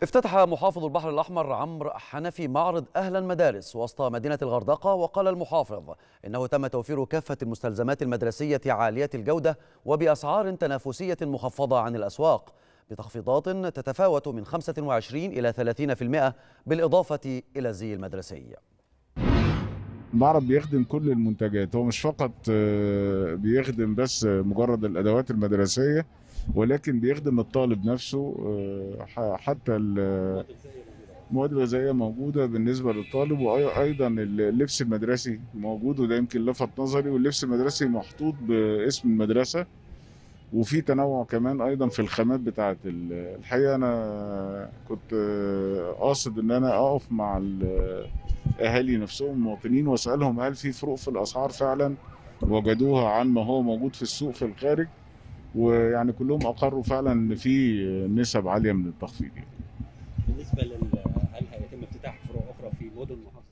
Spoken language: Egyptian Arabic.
افتتح محافظ البحر الأحمر عمرو حنفي معرض أهل المدارس وسط مدينة الغردقة وقال المحافظ إنه تم توفير كافة المستلزمات المدرسية عالية الجودة وبأسعار تنافسية مخفضة عن الأسواق بتخفيضات تتفاوت من 25 إلى 30% بالإضافة إلى الزي المدرسي المعرض بيخدم كل المنتجات هو مش فقط آه، بيخدم بس مجرد الادوات المدرسيه ولكن بيخدم الطالب نفسه آه، ح- حتى ال- المواد الغذائيه موجوده بالنسبه للطالب وايضا اللبس المدرسي موجود وده يمكن لفت نظري واللبس المدرسي محطوط باسم المدرسه وفي تنوع كمان ايضا في الخامات بتاعه ال- الحقيقه انا كنت آه، قاصد ان انا اقف مع ال- اهالي نفسهم المواطنين واسالهم هل في فروق في الاسعار فعلا وجدوها عن ما هو موجود في السوق في الخارج ويعني كلهم اقروا فعلا ان في نسب عاليه من التخفيض يعني. بالنسبه لل هل هيتم افتتاح فروع اخرى في مدن محافظه